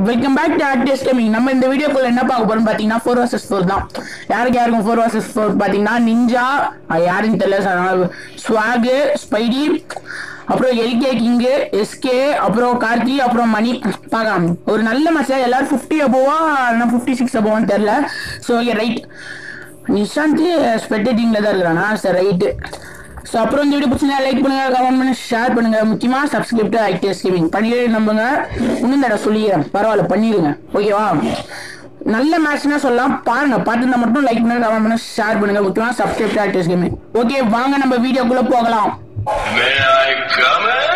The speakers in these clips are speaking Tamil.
Welcome back to artist gaming நம்ம இந்த வீடியோக்குள்ள என்ன பார்க்க போறோம் பாத்தீங்கன்னா ஃபோர் வர்சஸ் ஃபோர் தான் யாருக்கு யாருக்கும் ஃபோர் வர்சஸ் ஃபோர் பாத்தீங்கன்னா நிஞ்சா அது யாருன்னு தெரியல ஸ்வாகு ஸ்பைடி அப்புறம் எல்கே கிங்கு எஸ்கே அப்புறம் கார்த்தி அப்புறம் மணி பார்க்கலாம் ஒரு நல்ல மேட்ச் எல்லாரும் ஃபிஃப்டி அபோவா இல்லைன்னா ஃபிஃப்டி சிக்ஸ் அபோவான்னு தெரியல ஸோ ஓகே ரைட் நிஷாந்த் ஸ்பெக்டேட்டிங்ல தான் இருக்கிறானா சரி ரைட்டு ஸோ அப்புறம் இந்த வீடியோ பிடிச்சிருந்தா லைக் பண்ணுங்க கமெண்ட் பண்ணுங்க ஷேர் பண்ணுங்க முக்கியமா சப்ஸ்கிரைப் டு ஐடிஎஸ் கேமிங் பண்ணியே நம்புங்க இன்னும் தடவை சொல்லிக்கிறேன் பரவாயில்ல பண்ணிடுங்க ஓகேவா நல்ல மேட்ச்னா சொல்லலாம் பாருங்க பார்த்துருந்தா மட்டும் லைக் பண்ணுங்க கமெண்ட் பண்ணுங்க ஷேர் பண்ணுங்க முக்கியமா subscribe to ITS gaming okay வாங்க நம்ம வீடியோக்குள்ள போகலாம் May I come in?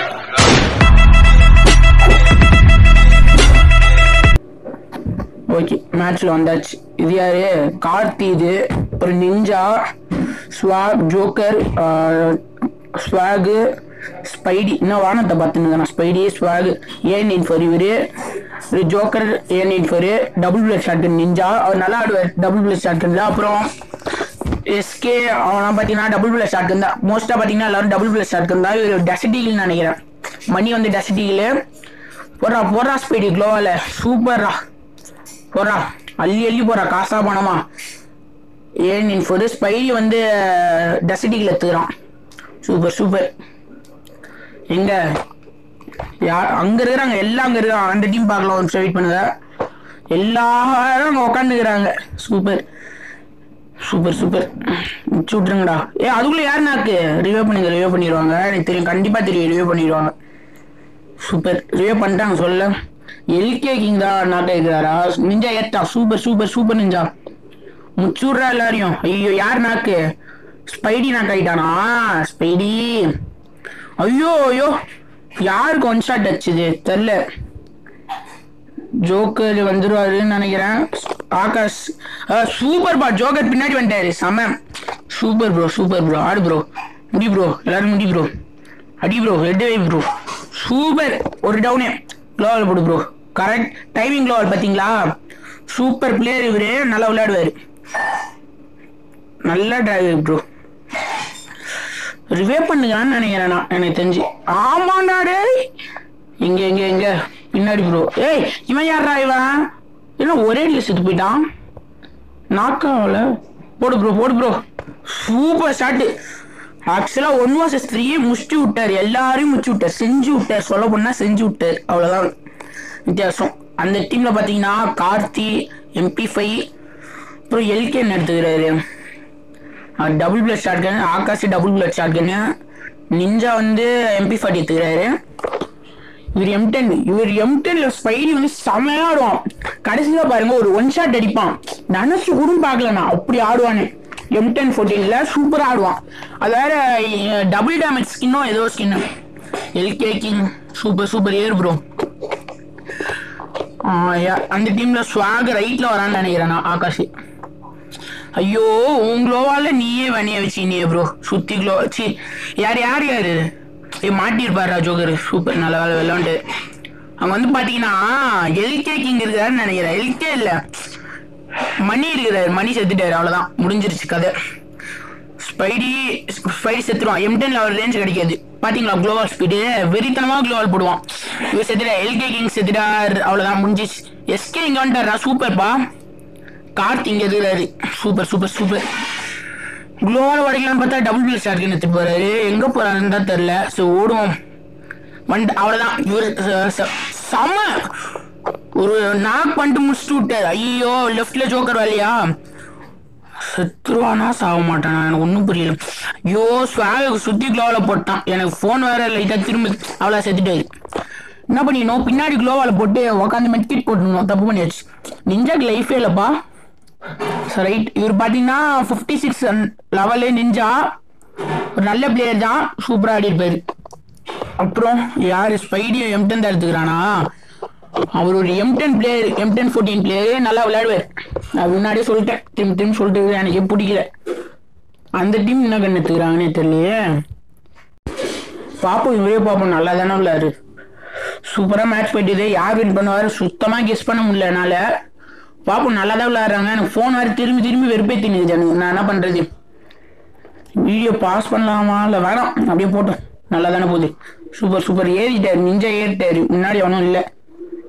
Okay மேட்ச்ல வந்தாச்சு இது யாரு கார்த்தி இது அப்புறம் ninja swag joker swag spidey இன்னும் வானத்தை பார்த்துன்னு நான் spidey swag A nine four இவரு ஒரு joker A nine four double blood shot ninja அவர் நல்லா ஆடுவார் டபுள் பிளட் ஷாட் அப்புறம் எஸ்கே அவனா பார்த்தீங்கன்னா டபுள் பிளஸ் ஷாட் தான் மோஸ்ட்டாக பார்த்தீங்கன்னா எல்லாரும் டபுள் பிளஸ் ஷாட் தான் இவர் டெசட்டிகில் நினைக்கிறேன் மணி வந்து டெசட்டிகில் போடுறா போடுறா ஸ்பீடி க்ளோவால் சூப்பர்ரா போடுறா அள்ளி அள்ளி போடுறா காசா பணமா ஏன் இன்ஃபோது ஸ்பைடி வந்து டெசட்டிகில் எடுத்துக்கிறான் சூப்பர் சூப்பர் எங்க யார் அங்க இருக்கிறாங்க எல்லாம் அங்க இருக்காங்க அந்த டீம் பார்க்கலாம் ஒரு நிமிஷம் வெயிட் பண்ணுங்க எல்லாரும் அங்க உட்காந்துக்கிறாங்க சூப்பர் சூப்பர் சூப்பர் முடிச்சு விட்ருங்கடா ஏ அதுக்குள்ள யார் நாக்கு ரிவே பண்ணுங்க ரிவே பண்ணிடுவாங்க எனக்கு தெரியும் கண்டிப்பா தெரியும் ரிவே பண்ணிடுவாங்க சூப்பர் ரிவே பண்ணிட்டாங்க சொல்ல எல்கே கிங் தான் நாக்க இருக்கிறாரா நிஞ்சா ஏத்தா சூப்பர் சூப்பர் சூப்பர் நிஞ்சா முச்சுடுறா எல்லாரையும் ஐயோ யார் நாக்கு ஸ்பைடி நாக்கு ஆயிட்டானா ஸ்பைடி ஐயோ ஐயோ யாருக்கு ஒன் ஷாட் அடிச்சுது தெரில ஜோக்கர் வந்துருவாருன்னு நினைக்கிறேன் ஆகாஷ் சூப்பர் பா ஜோக்கர் பின்னாடி வந்துட்டாரு செம சூப்பர் ப்ரோ சூப்பர் ப்ரோ ஆடு ப்ரோ முடி ப்ரோ எல்லாரும் முடி ப்ரோ அடி ப்ரோ ரெட் வை ப்ரோ சூப்பர் ஒரு டவுனே க்ளோவல் போடு ப்ரோ கரெக்ட் டைமிங் க்ளோவல் பார்த்தீங்களா சூப்பர் பிளேயர் இவரு நல்லா விளையாடுவாரு நல்ல டிரைவர் ப்ரோ ரிவே பண்ணுங்கன்னு நினைக்கிறேன் நான் எனக்கு தெரிஞ்சு ஆமாண்டா டேய் எங்க எங்க எங்க பின்னாடி ப்ரோ ஏய் இவன் யாரா இவன் என்ன ஒரே அடியில் செத்து போயிட்டான் நாக்காவில் போடு ப்ரோ போடு ப்ரோ சூப்பர் ஷாட்டு ஆக்சுவலாக ஒன் வாசஸ் த்ரீயே முடிச்சு விட்டார் எல்லாரையும் முடிச்சு விட்டார் செஞ்சு விட்டார் சொல்ல போனா செஞ்சு விட்டார் அவ்வளோதான் வித்தியாசம் அந்த டீமில் பார்த்தீங்கன்னா கார்த்தி எம்பி ஃபைவ் அப்புறம் எல்கேன்னு எடுத்துக்கிறாரு double blood shot gun Akash double blood shot gun ninja வந்து எம்பி ஃபார்ட்டி எடுத்துக்கிறாரு இவர் எம் டென் இவர் எம் டென்ல ஸ்பைடி வந்து செமையா ஆடுவான் கடைசியில பாருங்க ஒரு ஒன் ஷாட் அடிப்பான் நினைச்சு கூட பார்க்கல நான் அப்படி ஆடுவானு எம் டென் ஃபோர்டீன்ல சூப்பரா ஆடுவான் அது வேற டபுள் டேமேஜ் ஸ்கின்னோ ஏதோ skin LK king super super air bro அந்த டீம்ல ஸ்வாக் ரைட்ல வரான்னு நினைக்கிறேன் நான் ஆகாஷ் ஐயோ உன் க்ளோவால நீயே வணிய வச்சினியே ப்ரோ சுத்தி க்ளோ சி யார் யார் யாரு ஏ மாட்டிருப்பாரா ஜோகர் சூப்பர் நல்ல வேலை விளாண்டு அங்க வந்து பாத்தீங்கன்னா எல்கே கிங் இருக்கிறாருன்னு நினைக்கிறேன் எல்கே இல்ல மணி இருக்கிறாரு மணி செத்துட்டாரு அவ்வளவுதான் முடிஞ்சிருச்சு கதை ஸ்பைடி ஸ்பைடி செத்துருவான் எம்டென்ல அவர் ரேஞ்ச் கிடைக்காது பாத்தீங்களா குளோவால் ஸ்பீடு வெறித்தனமா குளோவால் போடுவான் இவர் செத்துட்டா எல்கே கிங் செத்துட்டார் அவ்வளவுதான் முடிஞ்சிச்சு எஸ்கே இங்க வந்துட்டாரா சூப்பர்ப்பா கார்த்தி இங்க இருக்கிறாரு சூப்பர் சூப்பர் சூப்பர் குளோவால் உடைக்கலாம்னு பார்த்தா டபுள் பிளஸ் ஷாட் எடுத்து போறாரு எங்க போறாருன்னு தான் தெரியல ஸோ ஓடுவோம் வந்து அவ்வளவுதான் இவர் ச- ச- செம ஒரு நாக் பண்ணிட்டு முடிச்சுட்டு விட்டாரு ஐயோ லெஃப்ட்ல ஜோக்கர் வேலையா செத்துருவானா சாக மாட்டானா எனக்கு ஒன்றும் புரியல ஐயோ ஸ்வாக சுத்தி க்ளோவில் போட்டான் எனக்கு ஃபோன் வேற லைட்டாக திரும்ப அவ்வளோ செத்துட்டாரு என்ன பண்ணிடணும் பின்னாடி க்ளோவால் போட்டு உட்காந்து மெட்கிட் போட்டுருந்தோம் தப்பு பண்ணியாச்சு நிஞ்சாக்கு லைஃபே இல்லைப்பா ரைட் இவர் பார்த்தீங்கன்னா ஃபிஃப்டி சிக்ஸ் லெவலு நிஞ்சா ஒரு நல்ல பிளேயர் தான் சூப்பராக ஆடி இருப்பாரு அப்புறம் யார் ஸ்பைடியோ எம்டன் தான் எடுத்துக்கிறானா அவர் ஒரு M ten player M ten fourteen player நல்லா விளையாடுவார் நான் முன்னாடியே சொல்லிட்டேன் திரும்ப திரும்ப சொல்லிட்டு எனக்கு பிடிக்கல அந்த டீம் என்ன கண்ணு எடுத்துக்கிறாங்கன்னே தெரியலையே பாப்போம் இவரே பார்ப்போம் நல்லா தானே விளையாடு சூப்பராக மேட்ச் போயிட்டுது யார் வின் பண்ணுவார் சுத்தமாக கெஸ் பண்ண முடியல என்னால் பாப்போம் நல்லா தான் விளையாடுறாங்க எனக்கு ஃபோன் வேறு திரும்பி திரும்பி வெறுப்பே நிற்குது எனக்கு நான் என்ன பண்ணுறது வீடியோ பாஸ் பண்ணலாமா இல்லை வேணாம் அப்படியே போட்டோம் நல்லா தானே போகுது சூப்பர் சூப்பர் ஏறிட்டாரு நிஞ்சா ஏறிட்டாரு முன்னாடி அவனும் இல்லை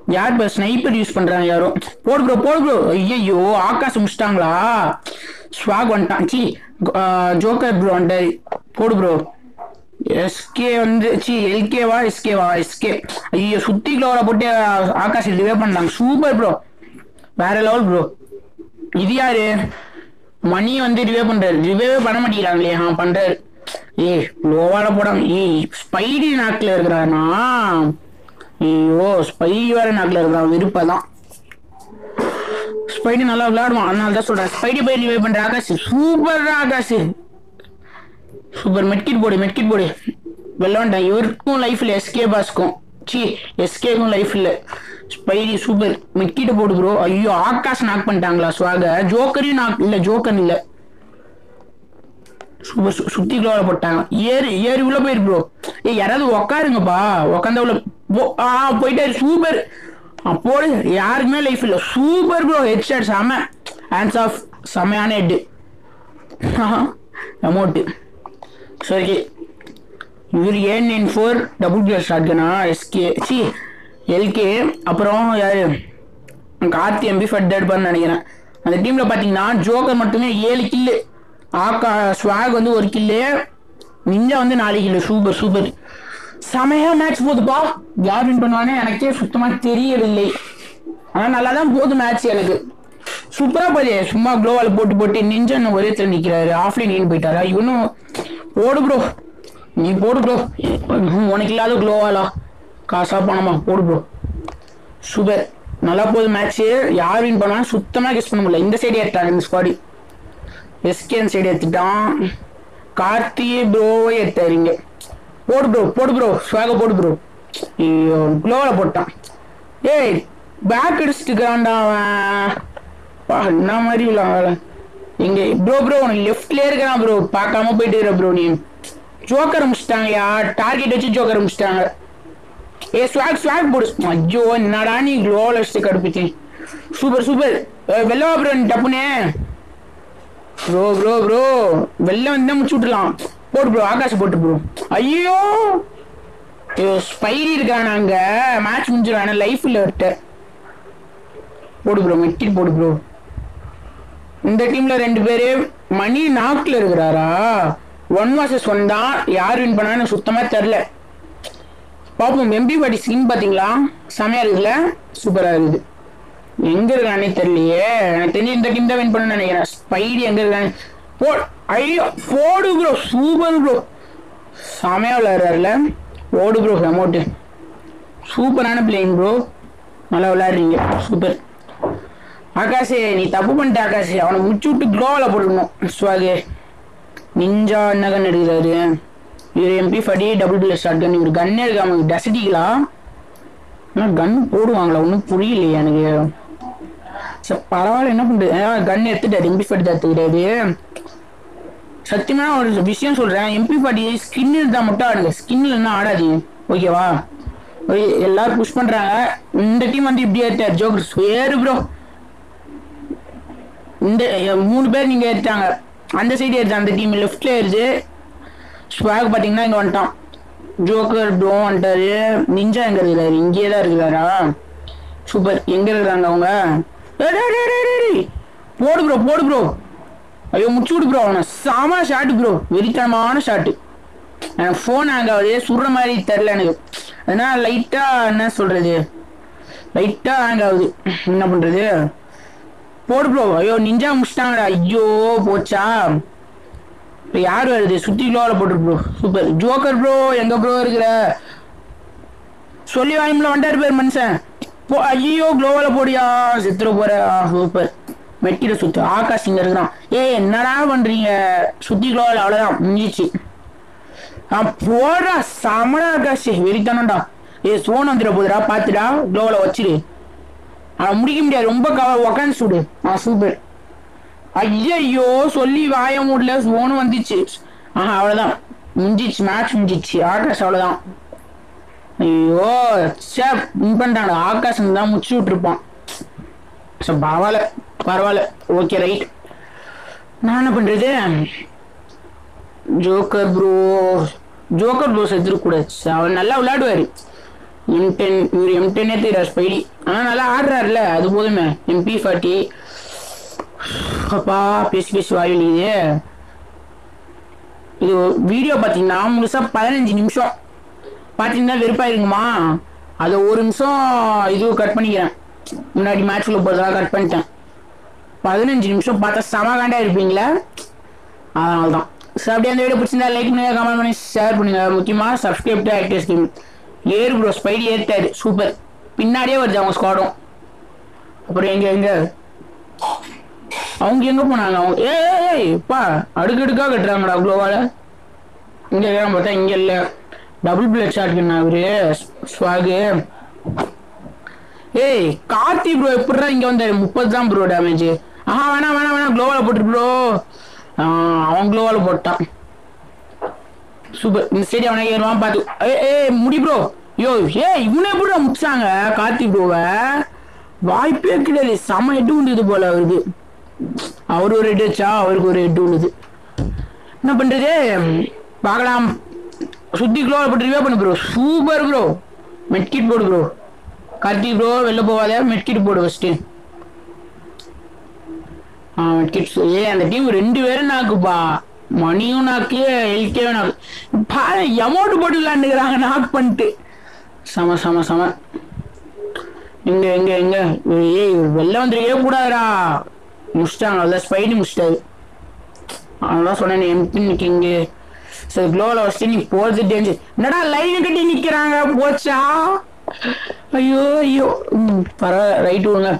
யார் ப்ரோ ஸ்னைப்பர் யூஸ் பண்றாங்க யாரோ போடு ப்ரோ போடு ப்ரோ ஐயோ ஆகாஷ் முடிச்சிட்டாங்களா ஸ்வாக் வந்துட்டான் சி ஜோக்கர் ப்ரோ வந்துட்டாரு போடு ப்ரோ எஸ்கே வந்து சி எல்கேவா எஸ்கேவா எஸ்கே ஐயோ சுத்தி க்ளோவில் போட்டு ஆகாஷ் ரிவே பண்ணாங்க சூப்பர் ப்ரோ வேற லெவல் ப்ரோ இது யாரு மணி வந்து ரிவே பண்றாரு ரிவே பண்ண மாட்டேங்கிறாங்களே ஆ பண்றாரு ஏய் லோவால போடாம ஏய் ஸ்பைடி நாக்கில் இருக்கிறானா ஐயோ ஸ்பைடி வேற நாக்கில் இருக்கிறான் விருப்பம் ஸ்பைடி நல்லா விளையாடுவான் அதனால தான் சொல்றேன் ஸ்பைடி போய் ரிவே பண்ற Akash super Akash super medkit போடு மெட்கிட் போடு வெள்ளவன்டான் இவருக்கும் லைஃப் இல்லை எஸ்கே பாஸ்க்கும் சி எஸ்கேக்கும் லைஃப் இல்லை ஸ்பைடி சூப்பர் மெட்கிட்ட போடு ப்ரோ ஐயோ ஆகாஷ் நாக் பண்ணிட்டாங்களா ஸ்வாக ஜோக்கரையும் நாக் இல்லை ஜோக்கர் இல்லை சூப்பர் சு- சுத்தி க்ளோவில் போட்டாங்க ஏறு ஏறி உள்ள போயிரு ப்ரோ ஏ யாராவது உக்காருங்கப்பா உக்காந்த உள்ள போ- ஆ போயிட்டாரு சூப்பர் ஆ, போடு யாருக்குமே லைஃப் இல்லை சூப்பர் ப்ரோ ஹெட் ஷாட் செம ஹேண்ட்ஸ் ஆஃப் செமையான ஹெட்டு அமௌண்ட்டு சரி இவர் ஏன் நைன் ஃபோர் டபுள் பிளஸ் ஷாட்கனா எஸ்கே சி எல்கே அப்புறம் யாரு கார்த்தி எம்பி ஃபட் எடுப்பான்னு நினைக்கிறேன் அந்த டீம்ல பாத்தீங்கன்னா ஜோக்கர் மட்டுமே ஏழு கில்லு ஆக்கா ஸ்வாக் வந்து ஒரு கில்லு நிஞ்சா வந்து நாலு கில்லு சூப்பர் சூப்பர் செமையா மேட்ச் போகுதுப்பா யார் வின் பண்ணுவானே எனக்கே சுத்தமா தெரியவில்லை ஆனா நல்லா தான் போகுது மேட்ச் எனக்கு சூப்பரா போதே சும்மா குளோவால் போட்டு போட்டு நிஞ்சன் ஒரே இடத்துல நிக்கிறாரு ஆஃப்லைன் நீன் போயிட்டாரா இவனும் போடு ப்ரோ நீ போடு ப்ரோ உனக்கு இல்லாத குளோவாலா காசா பணமா போடு ப்ரோ சூப்பர் நல்லா போகுது மேட்ச் யார் வின் பண்ணா சுத்தமா கெஸ் பண்ண முடியல இந்த சைடு எடுத்தாங்க இந்த ஸ்குவாடி எஸ்கே அந்த சைடு எடுத்துட்டான் கார்த்தி ப்ரோவை எடுத்தாரு இங்க போடு ப்ரோ போடு ப்ரோ ஸ்வாக போடு ப்ரோ ஐயோ க்ளோவில் போட்டான் ஏய் பேக் அடிச்சுட்டுக்கிறான்டா அவன் பா என்ன மாதிரி விளாட இங்க ப்ரோ ப்ரோ உனக்கு லெஃப்ட்லயே இருக்கிறான் ப்ரோ பார்க்காம போயிட்டு இருக்கிற ப்ரோ நீ ஜோக்கர் முடிச்சிட்டாங்கயா டார்கெட் வச்சு ஜோக்கர் முடிச்சிட்டாங்க ஏ ஸ்வாக் ஸ்வாக் போடு ஐயோ என்னடா நீ க்ளோவில் வச்சு கடுப்பிச்சு சூப்பர் சூப்பர் வெள்ளவா ப்ரோ நீ டப்புனே ப்ரோ ப்ரோ ப்ரோ வெளில வந்து முடிச்சு விட்டுலாம் போட்டு ப்ரோ ஆகாஷ் போட்டு ப்ரோ ஐயோ ஐயோ ஸ்பைரி இருக்கான் அங்க மேட்ச் முடிஞ்சிடும் ஆனால் லைஃப் இல்லை அவர்கிட்ட போடு ப்ரோ மெட்டில் போடு ப்ரோ இந்த டீம்ல ரெண்டு பேரு மணி நாக்கில் இருக்கிறாரா ஒன் வர்சஸ் ஒன் தான் யார் வின் பண்ணா எனக்கு சுத்தமா தெரில பாப்போம் எம்பி பாட்டி ஸ்கின் பாத்தீங்களா செமையா இருக்குல்ல சூப்பரா இருக்குது எங்க இருக்கானே தெரியலையே எனக்கு தெரிஞ்சு இந்த டீம் தான் வின் பண்ணு நினைக்கிறேன் ஸ்பைடி எங்க இருக்கானே போ ஐயோ போடு ப்ரோ சூப்பர் ப்ரோ செமையா விளையாடுறாருல போடு ப்ரோ அமௌண்ட்டு சூப்பரான பிளேயிங் ப்ரோ நல்லா விளையாடுறீங்க சூப்பர் ஆகாஷே நீ தப்பு பண்ணிட்ட ஆகாஷ் அவனை முடிச்சு விட்டு க்ளோவில் போட்டுக்கணும் ஸ்வாகு நிஞ்சா என்ன கன் எடுக்கிறாரு இவர் எம்பி ஃபடி டபுள் பிளஸ் ஷாட் கன் இவர் கன் எடுக்காம டசடிகளா ஆனால் கன் போடுவாங்களா ஒன்றும் புரியலையே எனக்கு சரி பரவாயில்ல என்ன பண்ணுறது கன் எடுத்துட்டாரு எம்பி ஃபடி தத்துக்கிறாரு சத்தியமான ஒரு விஷயம் சொல்றேன் எம்பி ஃபார்ட்டி ஸ்கின் இருந்தா மட்டும் ஆடுங்க ஸ்கின் இல்லைன்னா ஆடாதீங்க ஓகேவா ஓகே எல்லாரும் புஷ் பண்றாங்க இந்த டீம் வந்து இப்படி ஏற்றார் ஜோக்கர் ஏறு ப்ரோ இந்த அஹ், மூணு பேர் நீங்க ஏறிட்டாங்க அந்த சைடு ஏறுது அந்த டீம் லெஃப்ட்ல ஏறுது ஸ்வாக் பாத்தீங்கன்னா இங்க வந்துட்டான் ஜோக்கர் ப்ரோ வந்துட்டாரு நிஞ்சா எங்க இருக்கிறாரு இங்கேயே தான் இருக்கிறாரா சூப்பர் எங்க இருக்கிறாங்க அவங்க டேய், டேய், டேய், டேய், டேய், டேய். போடு ப்ரோ போடு ப்ரோ ஐயோ முடிச்சு விடு ப்ரோ அவனை செம ஷாட்டு ப்ரோ வெறித்தனமான ஷாட்டு எனக்கு ஃபோன் ஹேங் ஆகுது சுடுற மாதிரி தெரில எனக்கு அதனால லைட்டாக என்ன சொல்கிறது லைட்டாக ஹேங் ஆகுது என்ன பண்ணுறது போடு ப்ரோ ஐயோ நிஞ்சா முடிச்சிட்டாங்கடா ஐயோ போச்சா இப்போ யார் வருது சுற்றி க்ளோவில் போட்டு ப்ரோ சூப்பர் ஜோக்கர் ப்ரோ எங்க ப்ரோ இருக்கிற சொல்லி வாயும்ல வண்டாரு பேர் மனுஷன் போ ஐயோ க்ளோவில் போடியா செத்துற போற சூப்பர் மெட்டில சுத்து ஆகாஷ் இங்க இருக்கிறான் ஏய் என்னடா பண்றீங்க சுத்தி க்ளோவில் அவ்வளவுதான் முடிஞ்சிச்சு ஆ போடுறா சமடா ஆகாஷ் வெறித்தானடா ஏ சோன் வந்துட போதுடா பாத்துடா க்ளோவில் வச்சிரு அவன் முடிக்க முடியாது ரொம்ப கவ உக்காந்து சுடு ஆ சூப்பர் ஐயையோ சொல்லி வாய முடியல சோனு வந்துச்சு ஆஹா அவ்வளவுதான் முடிஞ்சிச்சு மேட்ச் முடிஞ்சிச்சு ஆகாஷ் அவ்வளவுதான் ஐயோ சே வின் பண்ணிட்டாங்க ஆகாஷ் தான் முடிச்சு விட்டுருப்பான் ஸோ பரவாயில்ல பரவாயில்ல ஓகே ரைட் நான் என்ன பண்றது ஜோக்கர் ப்ரோ ஜோக்கர் ப்ரோ செத்துருக்கூடாது அவர் நல்லா விளையாடுவாரு எம் டென் இவர் எம் டென்னே தெரியாது ஸ்பைடி ஆனால் நல்லா ஆடுறாருல அது போதுமே எம்பி ஃபார்ட்டி அப்பா பேசி பேசி வாயிலிது இது வீடியோ பார்த்தீங்கன்னா முழுசா பதினஞ்சு நிமிஷம் பார்த்தீங்கன்னா வெறுப்பாயிருங்கம்மா அதை ஒரு நிமிஷம் இது கட் பண்ணிக்கிறேன் முன்னாடி மேட்ச்ல போகிறதெல்லாம் கட் பண்ணிட்டேன் பதினஞ்சு நிமிஷம் பார்த்தா சமகாண்டா இருப்பீங்களா அதனால தான் ஸோ அப்படியே அந்த வீடியோ பிடிச்சிருந்தா லைக் பண்ணுங்க கமெண்ட் பண்ணி ஷேர் பண்ணுங்க முக்கியமாக சப்ஸ்கிரைப் டு ஆக்டர்ஸ் கேம் ஏறு ப்ரோ ஸ்பைடி ஏறிட்டாரு சூப்பர் பின்னாடியே வருது அவங்க ஸ்குவாடும் அப்புறம் எங்க எங்க அவங்க எங்க போனாங்க அவங்க ஏய் ஏய், ஏய் பா அடுக்கு அடுக்கா கட்டுறாங்கடா குளோவால இங்க இருக்கான் பார்த்தா இங்க இல்ல டபுள் பிளட் ஷாட் அவரு ஸ்வாகு ஏய் கார்த்தி ப்ரோ எப்படிடா இங்க வந்தாரு முப்பது தான் ப்ரோ டேமேஜ் ஆஹா வேணாம் வேணாம் வேணாம் க்ளோவால போட்டு ப்ரோ அவன் க்ளோவால போட்டான் சூப்பர் இந்த ஸ்டேடியம் அவனை ஏறுவான் பார்த்து ஏய் ஏய் முடி ப்ரோ யோ ஏய் இவனை எப்படி முடிச்சாங்க கார்த்தி ப்ரோவை வாய்ப்பே கிடையாது செம ஹெட் உண்டுது போல அவருக்கு அவர் ஒரு ஹெட் வச்சா அவருக்கு ஒரு ஹெட் உண்டுது என்ன பண்றது பார்க்கலாம் சுத்தி க்ளோ போட்டு ரிவே பண்ணு ப்ரோ சூப்பர் ப்ரோ மெட்கிட் போடு ப்ரோ கார்த்திக் ப்ரோ வெளில போகாத மெட்கிட் போடு ஃபஸ்ட்டு ஆ மெட்கிட் ஏ அந்த டீம் ரெண்டு பேரும் நாக்குப்பா மணியும் நாக்கு எல்கேவும் நாக்கு பாரு எமௌண்ட் போட்டு விளாண்டுக்கிறாங்க நாக் பண்ணிட்டு சம சம சம எங்க எங்க எங்க ஏய் வெளில வந்துருக்கவே கூடாதுடா முடிச்சிட்டாங்க அதான் ஸ்பைடி முடிச்சிட்டாரு அதான் சொன்னேன் எம்பி கிங்கு சரி க்ளோவில் வச்சுட்டு நீ போகிறது டேஞ்சர் என்னடா லைன் கட்டி நிற்கிறாங்க போச்சா ஐயோ ஐயோ ம் பரவாயில்ல ரைட்டு விடுங்க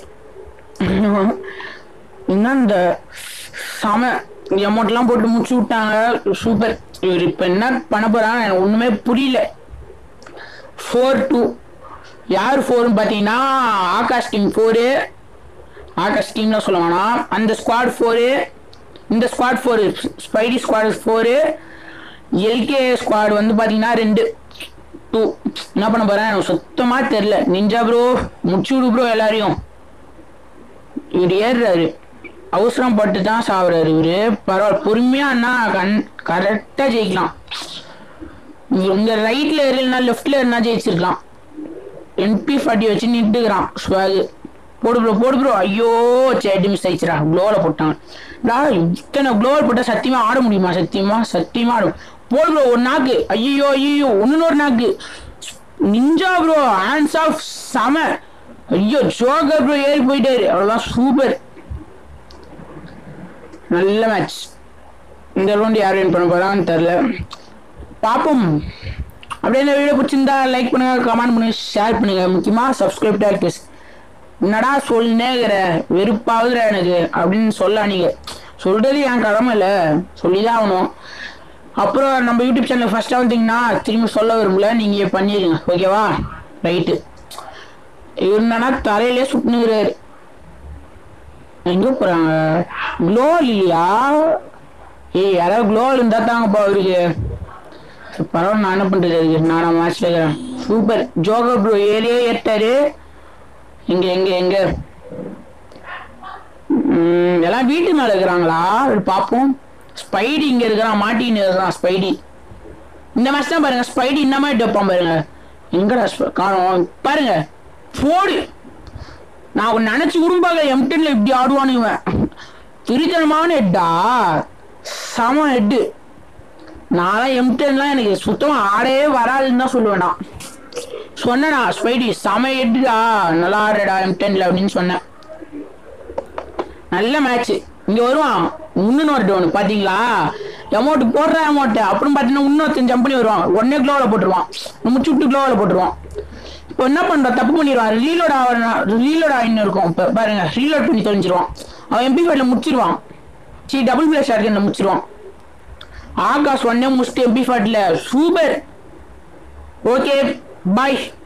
என்ன இந்த சம அமௌண்ட்லாம் போட்டு முடிச்சு விட்டாங்க சூப்பர் இவர் இப்போ என்ன பண்ண போகிறாங்க எனக்கு ஒன்றுமே புரியல ஃபோர் டூ யார் ஃபோர்னு பார்த்தீங்கன்னா ஆகாஷ் டீம் ஃபோரு ஆகாஷ் டீம்லாம் சொல்ல வேணாம் அந்த ஸ்குவாட் ஃபோரு இந்த squad four spidey squad four LK squad வந்து பார்த்தீங்கன்னா ரெண்டு டூ என்ன பண்ண போகிறேன் எனக்கு சுத்தமாக தெரில நிஞ்சா ப்ரோ முடிச்சு விடு ப்ரோ எல்லாரையும் இவர் ஏறுறாரு அவசரம் பட்டு தான் சாவுறாரு இவரு பரவாயில்ல பொறுமையா அண்ணா கண் கரெக்டாக ஜெயிக்கலாம் இங்க ரைட்ல ஏறலனா லெஃப்ட்ல ஏறினா ஜெயிச்சிருக்கலாம் என்பி ஃபார்ட்டி வச்சு நின்றுக்கிறான் ஸ்வாகு போடு ப்ரோ போடு ப்ரோ ஐயோ சேட்டி மிஸ் ஆயிடுச்சுடா க்ளோவில் போட்டாங்க டா இத்தனை க்ளோவில் போட்டால் சத்தியமா ஆட முடியுமா சத்தியமா சத்தியமா ஆடும் போடு ப்ரோ ஒரு நாக்கு ஐயோ ஐயோ ஒன்று ஒரு நாக்கு நிஞ்சா ப்ரோ ஹேண்ட்ஸ் ஆஃப் செம ஐயோ ஜோகர் ப்ரோ ஏறி போயிட்டாரு அவ்வளோதான் சூப்பர் நல்ல மேட்ச் இந்த ரவுண்ட் யார் வின் பண்ண போறான்னு தெரில பார்ப்போம் அப்படியே இந்த வீடியோ பிடிச்சிருந்தா லைக் பண்ணுங்க கமெண்ட் பண்ணுங்க ஷேர் பண்ணுங்க முக்கியமா சப்ஸ்கிரைப் டாக்டர்ஸ் என்னடா சொல்லினேங்கிற வெறுப்பாகுதுடா எனக்கு அப்படின்னு சொல்ல நீங்க சொல்றது என் கடமை இல்லை சொல்லிதான் ஆகணும் அப்புறம் நம்ம யூடியூப் சேனல் ஃபர்ஸ்ட்டாக வந்தீங்கன்னா திரும்பி சொல்ல விரும்பல நீங்கள் பண்ணிடுங்க ஓகேவா ரைட்டு இவர் என்னன்னா தலையிலே சுட்டுனுங்கிறாரு எங்க போறாங்க க்ளோ இல்லையா ஏய் யாராவது க்ளோ இருந்தா தாங்கப்பா அவருக்கு சரி, பரவாயில்ல நான் என்ன பண்றது அதுக்கு நான் மேட்ச்ல இருக்கிறேன் சூப்பர் ஜோகர் ப்ரோ ஏரியே ஏட்டாரு எங்க எங்க எங்க ம், எல்லாம் வீட்டு மேல இருக்கிறாங்களா அது பார்ப்போம் ஸ்பைடி இங்க இருக்கிறான் மாட்டின்னு இருக்கிறான் ஸ்பைடி இந்த மேட்ச் தான் பாருங்க ஸ்பைடி இந்த மாதிரி வைப்பான் பாருங்க எங்கடா ஸ்ப- காணோம் பாருங்க போடு நான் நினைச்சு உரும்பாக எம்டென்ல இப்படி ஆடுவானு இவன் திருத்தனமான ஹெட்டா சம ஹெட்டு நான் எம்டென்லாம் எனக்கு சுத்தமா ஆடவே வராதுன்னு தான் சொல்லுவேன் நான் சொன்னேனா ஸ்பைடி செம ஹெட்டுடா நல்லா ஆடுறடா எம்டென்ல அப்படின்னு சொன்னேன் நல்ல மேட்ச் இங்க வருவான் இன்னும் ஒரு டவுன் பாத்தீங்களா அமௌண்ட் போடுற அமௌண்ட் அப்புறம் பாத்தீங்கன்னா இன்னொருத்தன் ஜம்ப் பண்ணி வருவான் உடனே க்ளோவில் போட்டுருவான் முடிச்சு விட்டு க்ளோவில் போட்டுருவான் இப்போ என்ன பண்றான் தப்பு பண்ணிடுவான் ரீலோட் ஆக ரீலோட் ஆகின்னு இருக்கும் இப்போ பாருங்க ரீலோட் பண்ணி தொலைஞ்சிருவான் அவன் எம்பி ஃபைவ்ல முடிச்சிருவான் சி டபுள் பிளே ஷார்ட் என்ன முடிச்சிருவான் ஆகாஷ் ஒன்னே முடிச்சுட்டு எம்பி ஃபைவ்ல சூப்பர் ஓகே பாய்